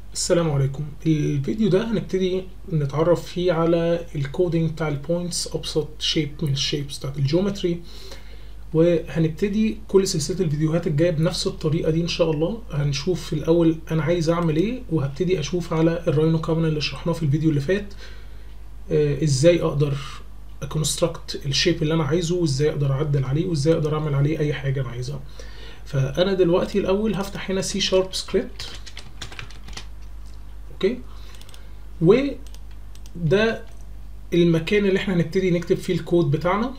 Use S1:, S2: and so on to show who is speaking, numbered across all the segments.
S1: السلام عليكم الفيديو ده هنبتدي نتعرف فيه على الكودينج بتاع البوينتس ابسط شيب من الشيبس بتاعت الجيومتري وهنبتدي كل سلسله الفيديوهات الجايه بنفس الطريقه دي ان شاء الله هنشوف في الاول انا عايز اعمل ايه وهبتدي اشوف على الراينو كامن اللي شرحناه في الفيديو اللي فات آه ازاي اقدر اكونستراكت الشيب اللي انا عايزه وازاي اقدر اعدل عليه وازاي اقدر اعمل عليه اي حاجه انا عايزها فانا دلوقتي الاول هفتح هنا سي شارب سكريبت اوكي وده المكان اللي احنا هنبتدي نكتب فيه الكود بتاعنا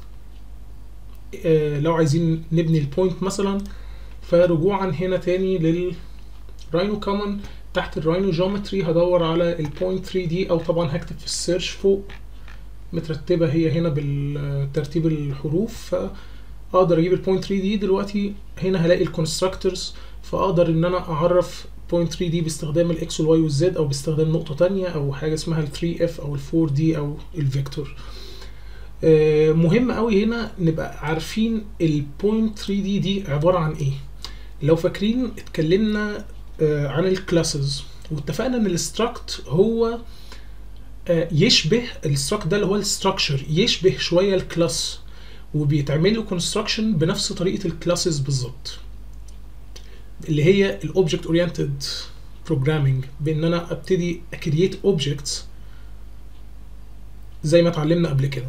S1: آه لو عايزين نبني البوينت مثلا فرجوعا هنا تاني للراينو كومن تحت الراينو جيومتري هدور على البوينت 3 دي او طبعا هكتب في السيرش فوق مترتبه هي هنا بالترتيب الحروف فاقدر اجيب البوينت 3 دي دلوقتي هنا هلاقي الكونستراكتورز فاقدر ان انا اعرف بوينت 3 دي باستخدام الاكس والواي والزد او باستخدام نقطه تانية او حاجه اسمها ال 3 اف او ال 4 دي او الفيكتور آه مهم قوي هنا نبقى عارفين البوينت 3 دي دي عباره عن ايه لو فاكرين اتكلمنا آه عن الكلاسز واتفقنا ان الاستراكت هو آه يشبه الاستراكت ده اللي هو الستراكشر يشبه شويه الكلاس وبيتعمل له كونستراكشن بنفس طريقه الكلاسز بالظبط اللي هي الاوبجكت اورينتد بروجرامينج بان انا ابتدي اكرييت اوبجكتس زي ما اتعلمنا قبل كده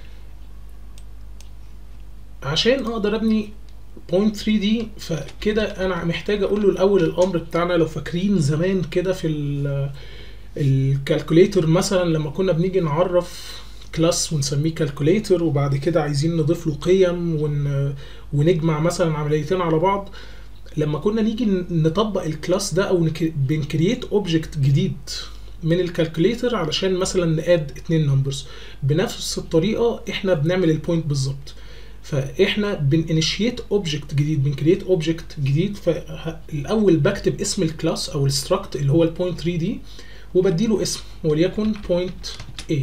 S1: عشان اقدر ابني بوينت 3 دي فكده انا محتاج اقول له الاول الامر بتاعنا لو فاكرين زمان كده في الكالكوليتر مثلا لما كنا بنيجي نعرف كلاس ونسميه كالكوليتر وبعد كده عايزين نضيف له قيم ون... ونجمع مثلا عمليتين على بعض لما كنا نيجي نطبق الكلاس ده او بنكرييت اوبجكت جديد من الكالكوليتر علشان مثلا ناد اتنين نمبرز بنفس الطريقه احنا بنعمل البوينت بالظبط فاحنا بنانيشيت اوبجكت جديد بنكرييت اوبجكت جديد فالاول بكتب اسم الكلاس او الستراكت اللي هو البوينت 3 دي وبديله اسم وليكن بوينت A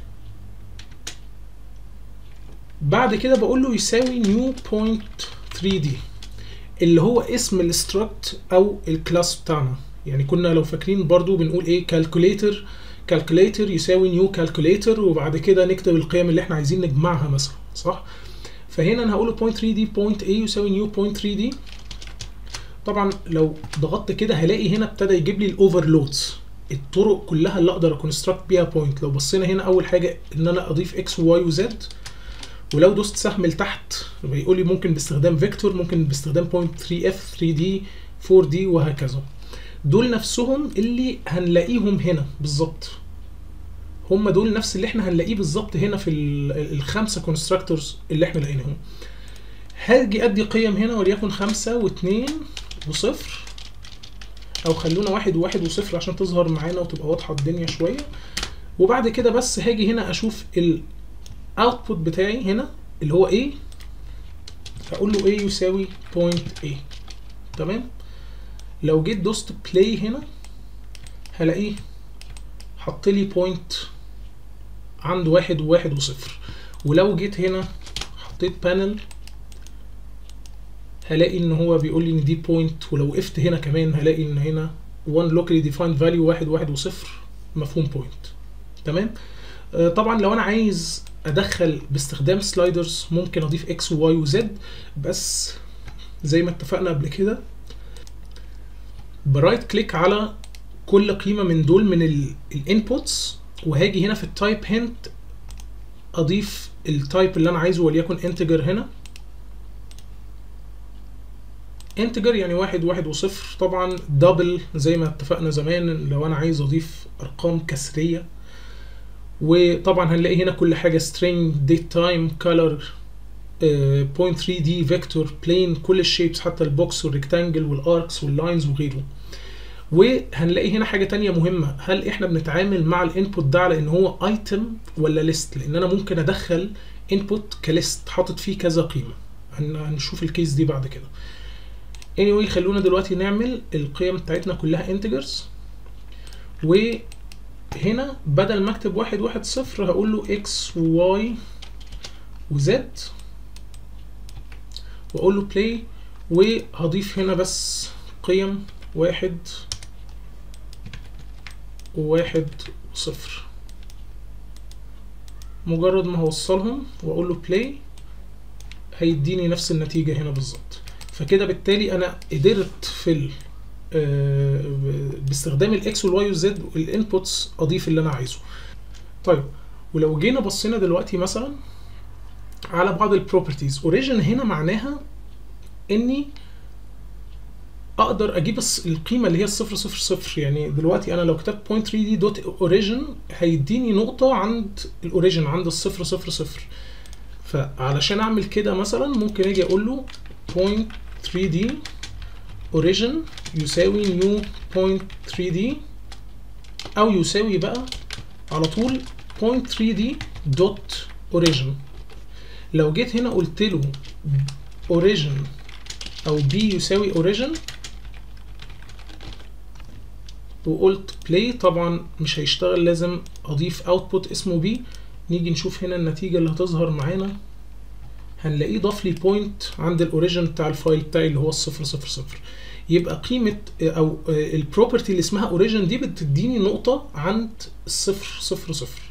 S1: بعد كده بقول له يساوي نيو بوينت 3 دي اللي هو اسم الاستراكت او الكلاس بتاعنا يعني كنا لو فاكرين برضو بنقول ايه كالكوليتر كالكوليتر يساوي نيو كالكوليتر وبعد كده نكتب القيم اللي احنا عايزين نجمعها مثلا صح فهنا انا هقول له بوينت 3 دي بوينت A يساوي نيو بوينت 3 دي طبعا لو ضغطت كده هلاقي هنا ابتدى يجيب لي الاوفرلودز الطرق كلها اللي اقدر اكونستراكت بيها بوينت لو بصينا هنا اول حاجه ان انا اضيف اكس وواي وزد ولو دوست سهم لتحت بيقول لي ممكن باستخدام فيكتور ممكن باستخدام بوينت 3 اف 3 دي 4 دي وهكذا دول نفسهم اللي هنلاقيهم هنا بالظبط هم دول نفس اللي احنا هنلاقيه بالظبط هنا في الخمسه كونستراكتورز اللي احنا لقيناهم هاجي ادي قيم هنا وليكن خمسة واثنين وصفر او خلونا واحد وواحد وصفر عشان تظهر معانا وتبقى واضحه الدنيا شويه وبعد كده بس هاجي هنا اشوف ال اوتبوت بتاعي هنا اللي هو ايه هقول له a يساوي point a تمام لو جيت دوست بلاي هنا هلاقيه حط لي بوينت عند واحد وواحد وصفر ولو جيت هنا حطيت بانل هلاقي ان هو بيقول لي ان دي بوينت ولو وقفت هنا كمان هلاقي ان هنا one locally defined value واحد واحد وصفر مفهوم بوينت تمام آه طبعا لو انا عايز ادخل باستخدام سلايدرز ممكن اضيف اكس وواي وزد بس زي ما اتفقنا قبل كده برايت كليك على كل قيمة من دول من الانبوتس وهاجي هنا في التايب هنت اضيف التايب اللي انا عايزه وليكن انتجر هنا انتجر يعني واحد واحد وصفر طبعا دبل زي ما اتفقنا زمان لو انا عايز اضيف ارقام كسريه وطبعا هنلاقي هنا كل حاجه string date time color uh, point 3 d vector plane كل الشيبس حتى البوكس والريكتانجل والاركس واللاينز وغيره وهنلاقي هنا حاجه تانية مهمه هل احنا بنتعامل مع الانبوت ده على ان هو ايتم ولا ليست لان انا ممكن ادخل انبوت كليست حاطط فيه كذا قيمه هنشوف الكيس دي بعد كده anyway خلونا دلوقتي نعمل القيم بتاعتنا كلها integers و هنا بدل ما اكتب واحد واحد صفر هقول له اكس وواي وزد واقول له بلاي وهضيف هنا بس قيم واحد وواحد وصفر مجرد ما هوصلهم واقول له بلاي هيديني نفس النتيجة هنا بالظبط فكده بالتالي انا قدرت في ال آه، باستخدام الاكس والواي والزد الانبوتس اضيف اللي انا عايزه طيب ولو جينا بصينا دلوقتي مثلا على بعض البروبرتيز اوريجن هنا معناها اني اقدر اجيب الس- القيمه اللي هي الصفر صفر صفر يعني دلوقتي انا لو كتبت point 3 دي دوت اوريجن هيديني نقطه عند الاوريجن عند الصفر صفر صفر فعلشان اعمل كده مثلا ممكن اجي اقول له point 3 دي origin يساوي new point 3 دي او يساوي بقى على طول point 3 دي دوت origin لو جيت هنا قلت له origin او b يساوي origin وقلت play طبعا مش هيشتغل لازم اضيف output اسمه b نيجي نشوف هنا النتيجة اللي هتظهر معانا هنلاقيه ضاف لي بوينت عند الاوريجن بتاع الفايل بتاعي اللي هو الصفر صفر صفر يبقى قيمة او البروبرتي اللي اسمها اوريجن دي بتديني نقطة عند الصفر صفر صفر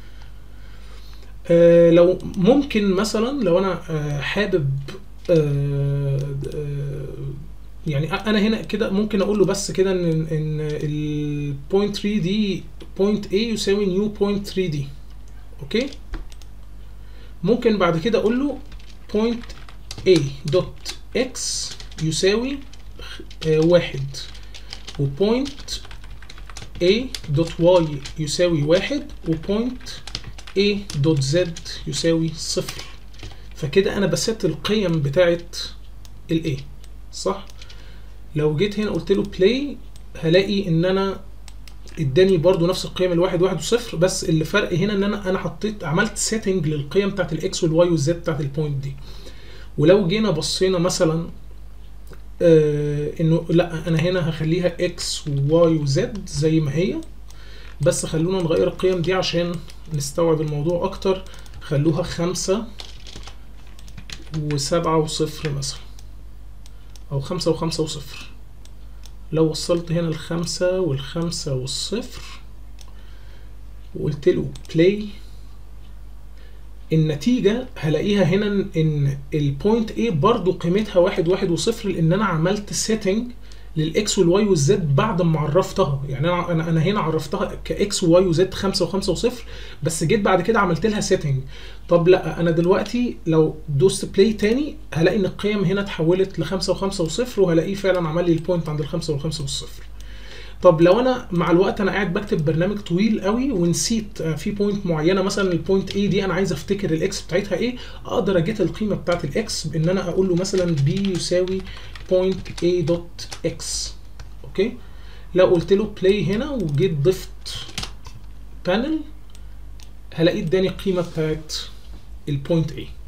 S1: آه، لو ممكن مثلا لو انا آه، حابب آه، آه، يعني انا هنا كده ممكن اقول له بس كده ان ان البوينت 3 دي بوينت A يساوي نيو بوينت 3 دي اوكي ممكن بعد كده اقول له point a دوت x يساوي آه، واحد و point a دوت y يساوي واحد و point a دوت z يساوي صفر فكده انا بست القيم بتاعت ال a صح لو جيت هنا قلت له play هلاقي ان انا اداني برضو نفس القيم الواحد واحد وصفر بس اللي فرق هنا ان انا انا حطيت عملت سيتنج للقيم بتاعت الاكس والواي والزد بتاعت البوينت دي ولو جينا بصينا مثلا آه انه لا انا هنا هخليها اكس وواي وزد زي ما هي بس خلونا نغير القيم دي عشان نستوعب الموضوع اكتر خلوها خمسة وسبعة وصفر مثلا او خمسة وخمسة وصفر لو وصلت هنا الخمسة والخمسة والصفر وقلت له play النتيجة هلاقيها هنا ان البوينت A برضو قيمتها واحد واحد وصفر لان انا عملت سيتنج للاكس والواي والزد بعد ما عرفتها يعني انا انا انا هنا عرفتها كاكس وواي وزد 5 و5 وصفر بس جيت بعد كده عملت لها سيتنج طب لا انا دلوقتي لو دوست بلاي تاني هلاقي ان القيم هنا اتحولت ل 5 و5 وصفر وهلاقيه فعلا عمل لي البوينت عند الخمسة والخمسة والصفر طب لو انا مع الوقت انا قاعد بكتب برنامج طويل قوي ونسيت آه، في بوينت معينه مثلا البوينت A دي انا عايز افتكر الاكس بتاعتها ايه اقدر اجيت القيمه بتاعت الاكس بان انا اقول له مثلا b يساوي بوينت A دوت x اوكي لو قلت له بلاي هنا وجيت ضفت بانل هلاقيه اداني القيمه بتاعت البوينت A